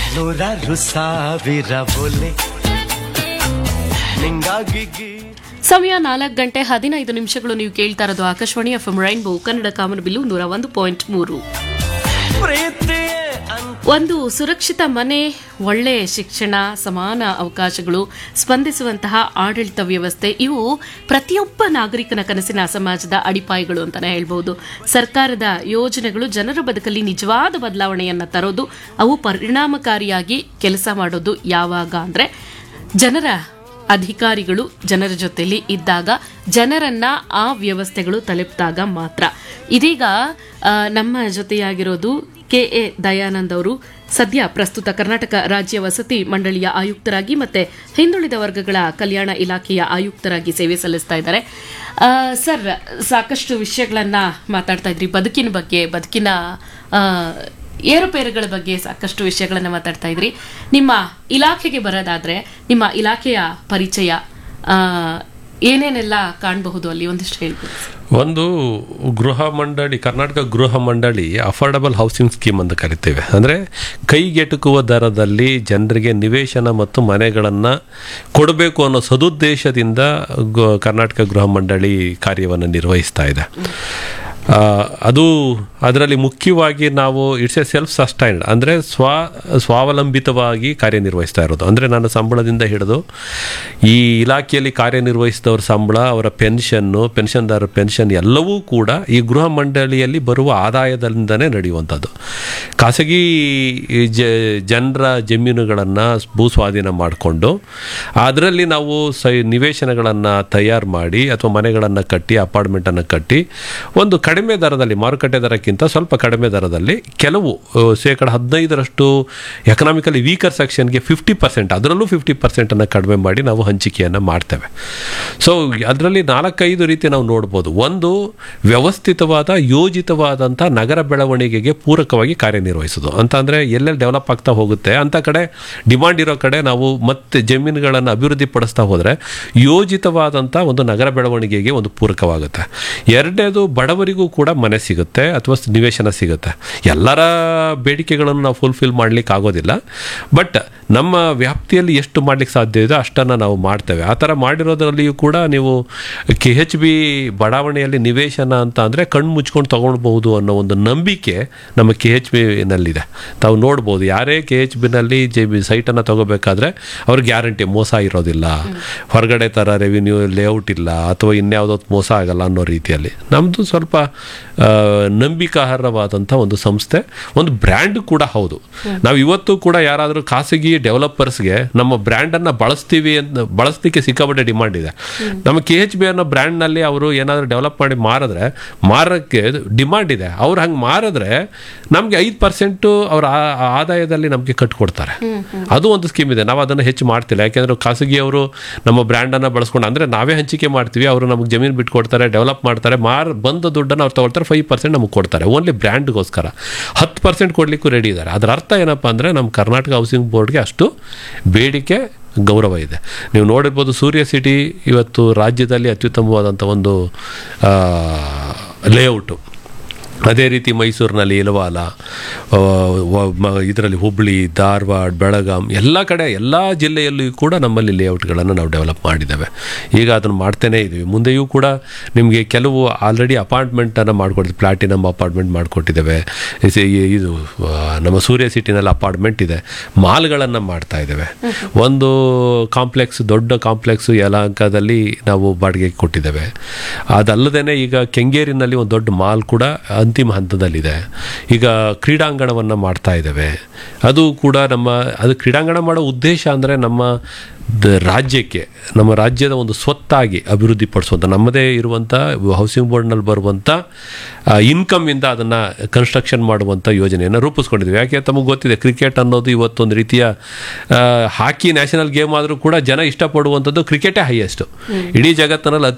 ನೂರಾರು ಸಾವಿರ ಬೋಲೆ ನಿಂಗಾಗಿ ಗೀ- ಸಮಯ ನಾಲ್ಕು ಗಂಟೆ ಹದಿನೈದು ನಿಮಿಷಗಳು ನೀವು ಕೇಳ್ತಾ ಇರೋದು ಆಕಾಶವಾಣಿ ಎಫ್ ರೈನ್ಬೋ ಕನ್ನಡ ಕಾಮನಬಿಲ್ಲು ನೂರ ಒಂದು ಪಾಯಿಂಟ್ ಮೂರು ಪ್ರೀತಿಯೇ ಅಂತ ಒಂದು ಸುರಕ್ಷಿತ ಮನೆ ಒಳ್ಳೆ ಶಿಕ್ಷಣ ಸಮಾನ ಅವಕಾಶಗಳು ಸ್ಪಂದಿಸುವಂತಹ ಆಡಳಿತ ವ್ಯವಸ್ಥೆ ಇವು ಪ್ರತಿಯೊಬ್ಬ ನಾಗರಿಕನ ಕನಸಿನ ಸಮಾಜದ ಅಡಿಪಾಯಗಳು ಅಂತಾನೆ ಹೇಳ್ಬಹುದು ಸರ್ಕಾರದ ಯೋಜನೆಗಳು ಜನರ ಬದುಕಲ್ಲಿ ನಿಜವಾದ ಬದಲಾವಣೆಯನ್ನ ತರೋದು ಅವು ಪರಿಣಾಮಕಾರಿಯಾಗಿ ಕೆಲಸ ಮಾಡೋದು ಯಾವಾಗ ಅಂದ್ರೆ ಜನರ ಅಧಿಕಾರಿಗಳು ಜನರ ಜೊತೆಲಿ ಇದ್ದಾಗ ಜನರನ್ನ ಆ ವ್ಯವಸ್ಥೆಗಳು ತಲುಪಿದಾಗ ಮಾತ್ರ ಇದೀಗ ಆ, ನಮ್ಮ ಜೊತೆಯಾಗಿರೋದು ಕೆ ಎ ದಯಾನಂದ್ ಅವರು ಸದ್ಯ ಪ್ರಸ್ತುತ ಕರ್ನಾಟಕ ರಾಜ್ಯ ವಸತಿ ಮಂಡಳಿಯ ಆಯುಕ್ತರಾಗಿ ಮತ್ತೆ ಹಿಂದುಳಿದ ವರ್ಗಗಳ ಕಲ್ಯಾಣ ಇಲಾಖೆಯ ಆಯುಕ್ತರಾಗಿ ಸೇವೆ ಸಲ್ಲಿಸ್ತಾ ಇದ್ದಾರೆ ಆ, ಸರ್ ಸಾಕಷ್ಟು ವಿಷಯಗಳನ್ನ ಮಾತಾಡ್ತಾ ಇದ್ರಿ ಬದುಕಿನ ಬಗ್ಗೆ ಬದುಕಿನ ಆ, ಏರುಪೇರುಗಳ ಬಗ್ಗೆ ಸಾಕಷ್ಟು ವಿಷಯಗಳನ್ನ ಮಾತಾಡ್ತಾ ಇದ್ರಿ ನಿಮ್ಮ ಇಲಾಖೆಗೆ ಬರೋದಾದ್ರೆ ನಿಮ್ಮ ಇಲಾಖೆಯ ಪರಿಚಯ ಆ, ಏನೇನೆಲ್ಲ ಕಾಣಬಹುದು ಅಲ್ಲಿ ಒಂದಿಷ್ಟು ಹೇಳ್ಬೋದು ಸರ್. ಒಂದು ಗೃಹ ಮಂಡಳಿ ಕರ್ನಾಟಕ ಗೃಹ ಮಂಡಳಿ ಅಫೋರ್ಡಬಲ್ ಹೌಸಿಂಗ್ ಸ್ಕೀಮ್ ಅಂತ ಕರಿತೇವೆ ಅಂದರೆ ಕೈಗೆಟುಕುವ ದರದಲ್ಲಿ ಜನರಿಗೆ ನಿವೇಶನ ಮತ್ತು ಮನೆಗಳನ್ನು ಕೊಡಬೇಕು ಅನ್ನೋ ಸದುದ್ದೇಶದಿಂದ ಗ- ಕರ್ನಾಟಕ ಗೃಹ ಮಂಡಳಿ ಕಾರ್ಯವನ್ನು ನಿರ್ವಹಿಸ್ತಾ ಇದೆ ಆ, ಅದು ಅದರಲ್ಲಿ ಮುಖ್ಯವಾಗಿ ನಾವು ಇಟ್ಸ್ ಎ ಸೆಲ್ಫ್ ಸಸ್ಟೈನ್ಡ್ ಅಂದರೆ ಸ್ವ ಸ್ವಾವಲಂಬಿತವಾಗಿ ಕಾರ್ಯನಿರ್ವಹಿಸ್ತಾ ಇರೋದು ಅಂದರೆ ನನ್ನ ಸಂಬಳದಿಂದ ಹಿಡಿದು ಈ ಇಲಾಖೆಯಲ್ಲಿ ಕಾರ್ಯನಿರ್ವಹಿಸಿದವ್ರ ಸಂಬಳ ಅವರ ಪೆನ್ಷನ್ನು ಪೆನ್ಷನ್ದಾರರ ಪೆನ್ಷನ್ ಎಲ್ಲವೂ ಕೂಡ ಈ ಗೃಹ ಮಂಡಳಿಯಲ್ಲಿ ಬರುವ ಆದಾಯದಿಂದನೇ ನಡೆಯುವಂಥದ್ದು ಖಾಸಗಿ ಜ ಜನರ ಜಮೀನುಗಳನ್ನು ಭೂ ಸ್ವಾಧೀನ ಮಾಡಿಕೊಂಡು ಅದರಲ್ಲಿ ನಾವು ಸೈ ನಿವೇಶನಗಳನ್ನು ತಯಾರು ಮಾಡಿ ಅಥವಾ ಮನೆಗಳನ್ನು ಕಟ್ಟಿ ಅಪಾರ್ಟ್ಮೆಂಟನ್ನು ಕಟ್ಟಿ ಒಂದು ಕಡಿಮೆ ದರದಲ್ಲಿ ಮಾರುಕಟ್ಟೆ ದರಕ್ಕಿಂತ ಸ್ವಲ್ಪ ಕಡಿಮೆ ದರದಲ್ಲಿ ಕೆಲವು ಆ, ಶೇಕಡ ಹದಿನೈದರಷ್ಟು ಎಕನಾಮಿಕಲಿ ವೀಕರ್ ಸೆಕ್ಷನ್ಗೆ ಫಿಫ್ಟಿ ಪರ್ಸೆಂಟ್ ಅದರಲ್ಲೂ ಫಿಫ್ಟಿ ಪರ್ಸೆಂಟನ್ನು ಕಡಿಮೆ ಮಾಡಿ ನಾವು ಹಂಚಿಕೆಯನ್ನು ಮಾಡ್ತೇವೆ ಸೊ ಅದರಲ್ಲಿ ನಾಲ್ಕೈದು ರೀತಿ ನಾವು ನೋಡ್ಬೋದು ಒಂದು ವ್ಯವಸ್ಥಿತವಾದ ಯೋಜಿತವಾದಂಥ ನಗರ ಬೆಳವಣಿಗೆಗೆ ಪೂರಕವಾಗಿ ಕಾರ್ಯನಿರ್ವಹಿಸೋದು ಅಂತ ಅಂದರೆ ಎಲ್ಲೆಲ್ಲಿ ಡೆವಲಪ್ ಆಗ್ತಾ ಹೋಗುತ್ತೆ ಅಂಥ ಕಡೆ ಡಿಮಾಂಡ್ ಇರೋ ಕಡೆ ನಾವು ಮತ್ತೆ ಜಮೀನುಗಳನ್ನು ಅಭಿವೃದ್ಧಿ ಪಡಿಸ್ತಾ ಹೋದರೆ ಯೋಜಿತವಾದಂಥ ಒಂದು ನಗರ ಬೆಳವಣಿಗೆಗೆ ಒಂದು ಪೂರಕವಾಗುತ್ತೆ ಎರಡನೇದು ಬಡವರಿಗೂ ಕೂಡ ಮನೆ ಸಿಗುತ್ತೆ ಅಥವಾ ನಿವೇಶನ ಸಿಗುತ್ತೆ ಎಲ್ಲರ ಬೇಡಿಕೆಗಳನ್ನು ನಾವು ಫುಲ್ಫಿಲ್ ಮಾಡ್ಲಿಕ್ಕೆ ಆಗೋದಿಲ್ಲ ಬಟ್ ನಮ್ಮ ವ್ಯಾಪ್ತಿಯಲ್ಲಿ ಎಷ್ಟು ಮಾಡ್ಲಿಕ್ಕೆ ಸಾಧ್ಯ ಇದೆ ಅಷ್ಟನ್ನು ನಾವು ಮಾಡ್ತೇವೆ ಆ ಥರ ಮಾಡಿರೋದ್ರಲ್ಲಿಯೂ ಕೂಡ ನೀವು ಕೆ ಎಚ್ ಬಿ ಬಡಾವಣೆಯಲ್ಲಿ ನಿವೇಶನ ಅಂತ ಅಂದರೆ ಕಣ್ಣು ಮುಚ್ಕೊಂಡು ತೊಗೊಳ್ಬಹುದು ಅನ್ನೋ ಒಂದು ನಂಬಿಕೆ ನಮ್ಮ ಕೆ ಎಚ್ ಬಿನಲ್ಲಿದೆ ತಾವು ನೋಡ್ಬೋದು ಯಾರೇ ಕೆ ಎಚ್ ಬಿನಲ್ಲಿ ಜೆ ಬಿ ಸೈಟನ್ನು ತಗೋಬೇಕಾದ್ರೆ ಅವ್ರಿಗೆ ಗ್ಯಾರಂಟಿ ಮೋಸ ಇರೋದಿಲ್ಲ ಹೊರಗಡೆ ಥರ ರೆವಿನ್ಯೂ ಲೇಔಟ್ ಇಲ್ಲ ಅಥವಾ ಇನ್ಯಾವುದೋ ಮೋಸ ಆಗಲ್ಲ ಅನ್ನೋ ರೀತಿಯಲ್ಲಿ ನಮ್ಮದು ಸ್ವಲ್ಪ ಆ, ನಂಬಿಕಾರ್ಹವಾದಂಥ ಒಂದು ಸಂಸ್ಥೆ ಒಂದು ಬ್ರ್ಯಾಂಡ್ ಕೂಡ ಹೌದು ನಾವು ಇವತ್ತು ಕೂಡ ಯಾರಾದರೂ ಖಾಸಗಿ ಡೆವಲಪರ್ಸ್ಗೆ ನಮ್ಮ ಬ್ರ್ಯಾಂಡನ್ನು ಬಳಸ್ತೀವಿ ಅಂತ ಬಳಸಲಿಕ್ಕೆ ಸಿಕ್ಕಾಪಟ್ಟೆ ಡಿಮಾಂಡ್ ಇದೆ ನಮ್ಮ ಕೆ ಎಚ್ ಬಿ ಅನ್ನೋ ಬ್ರ್ಯಾಂಡ್ನಲ್ಲಿ ಅವರು ಏನಾದರೂ ಡೆವಲಪ್ ಮಾಡಿ ಮಾರಿದ್ರೆ ಮಾರೋಕ್ಕೆ ಡಿಮಾಂಡ್ ಇದೆ ಅವ್ರು ಹಂಗೆ ಮಾರಿದ್ರೆ ನಮಗೆ ಐದು ಪರ್ಸೆಂಟು ಅವರ ಆ- ಆ ಆದಾಯದಲ್ಲಿ ನಮಗೆ ಕಟ್ಕೊಡ್ತಾರೆ ಅದು ಒಂದು ಸ್ಕೀಮ್ ಇದೆ ನಾವು ಅದನ್ನು ಹೆಚ್ಚು ಮಾಡ್ತಿಲ್ಲ ಯಾಕೆಂದ್ರೆ ಖಾಸಗಿಯವರು ನಮ್ಮ ಬ್ರ್ಯಾಂಡನ್ನು ಬಳಸ್ಕೊಂಡು ಅಂದರೆ ನಾವೇ ಹಂಚಿಕೆ ಮಾಡ್ತೀವಿ ಅವರು ನಮಗೆ ಜಮೀನು ಬಿಟ್ಕೊಡ್ತಾರೆ ಡೆವಲಪ್ ಮಾಡ್ತಾರೆ ಮಾರ್ ಬಂದ ದುಡ್ಡನ್ನು ಅವ್ರು ತಗೊಳ್ತಾರೆ ಫೈವ್ ಪರ್ಸೆಂಟ್ ನಮಗೆ ಕೊಡ್ತಾರೆ ಓನ್ಲಿ ಬ್ರ್ಯಾಂಡ್ಗೋಸ್ಕರ ಹತ್ತು ಪರ್ಸೆಂಟ್ ಕೊಡಲಿಕ್ಕೂ ರೆಡಿ ಇದ್ದಾರೆ ಅದರ ಅರ್ಥ ಏನಪ್ಪ ಅಂದರೆ ನಮ್ಮ ಕರ್ನಾಟಕ ಹೌಸಿಂಗ್ ಬೋರ್ಡ್ಗೆ ಅಷ್ಟು ಬೇಡಿಕೆ ಗೌರವ ಇದೆ ನೀವು ನೋಡಿರ್ಬೋದು ಸೂರ್ಯ ಸಿಟಿ ಇವತ್ತು ರಾಜ್ಯದಲ್ಲಿ ಅತ್ಯುತ್ತಮವಾದಂಥ ಒಂದು ಲೇಔಟು ಅದೇ ರೀತಿ ಮೈಸೂರಿನಲ್ಲಿ ಇಲವಾಲ ಇದರಲ್ಲಿ ಹುಬ್ಳಿ ಧಾರವಾಡ ಬೆಳಗಾಂ ಎಲ್ಲ ಕಡೆ ಎಲ್ಲ ಜಿಲ್ಲೆಯಲ್ಲಿಯೂ ಕೂಡ ನಮ್ಮಲ್ಲಿ ಲೇಔಟ್ಗಳನ್ನು ನಾವು ಡೆವಲಪ್ ಮಾಡಿದ್ದೇವೆ ಈಗ ಅದನ್ನು ಮಾಡ್ತೇನೆ ಇದ್ದೀವಿ ಮುಂದೆಯೂ ಕೂಡ ನಿಮಗೆ ಕೆಲವು ಆಲ್ರೆಡಿ ಅಪಾರ್ಟ್ಮೆಂಟನ್ನು ಮಾಡಿಕೊಡ್ತೀವಿ ಪ್ಲಾಟಿನಮ್ ಅಪಾರ್ಟ್ಮೆಂಟ್ ಮಾಡಿಕೊಟ್ಟಿದ್ದೇವೆ ಇಸ್- ಈ- ಇದು ಆ, ನಮ್ಮ ಸೂರ್ಯ ಸಿಟಿನಲ್ಲಿ ಅಪಾರ್ಟ್ಮೆಂಟ್ ಇದೆ ಮಾಲ್ಗಳನ್ನು ಮಾಡ್ತಾ ಇದ್ದೇವೆ ಒಂದು ಕಾಂಪ್ಲೆಕ್ಸ್ ದೊಡ್ಡ ಕಾಂಪ್ಲೆಕ್ಸ್ ಯಲಹಂಕದಲ್ಲಿ ನಾವು ಬಾಡಿಗೆಗೆ ಕೊಟ್ಟಿದ್ದೇವೆ ಅದಲ್ಲದೆ ಈಗ ಕೆಂಗೇರಿನಲ್ಲಿ ಒಂದು ದೊಡ್ಡ ಮಾಲ್ ಕೂಡ ಅಂತಿಮ ಹಂತದಲ್ಲಿದೆ ಈಗ ಕ್ರೀಡಾಂಗಣವನ್ನು ಮಾಡ್ತಾ ಇದ್ದೇವೆ ಅದು ಕೂಡ ನಮ್ಮ ಅದು ಕ್ರೀಡಾಂಗಣ ಮಾಡೋ ಉದ್ದೇಶ ಅಂದರೆ ನಮ್ಮ ದ- ರಾಜ್ಯಕ್ಕೆ ನಮ್ಮ ರಾಜ್ಯದ ಒಂದು ಸ್ವತ್ತಾಗಿ ಅಭಿವೃದ್ಧಿಪಡಿಸುವಂಥ ನಮ್ಮದೇ ಇರುವಂಥ ಹೌಸಿಂಗ್ ಬೋರ್ಡ್ನಲ್ಲಿ ಬರುವಂಥ ಇನ್ಕಮಿಂದ ಅದನ್ನು ಕನ್ಸ್ಟ್ರಕ್ಷನ್ ಮಾಡುವಂಥ ಯೋಜನೆಯನ್ನು ರೂಪಿಸ್ಕೊಂಡಿದ್ದೀವಿ ಯಾಕೆ ತಮಗೆ ಗೊತ್ತಿದೆ ಕ್ರಿಕೆಟ್ ಅನ್ನೋದು ಇವತ್ತೊಂದು ರೀತಿಯ ಆ, ಹಾಕಿ ನ್ಯಾಷನಲ್ ಗೇಮ್ ಆದರೂ ಕೂಡ ಜನ ಇಷ್ಟಪಡುವಂಥದ್ದು ಕ್ರಿಕೆಟೇ ಹೈಯೆಸ್ಟು ಇಡೀ ಜಗತ್ತಿನಲ್ಲಿ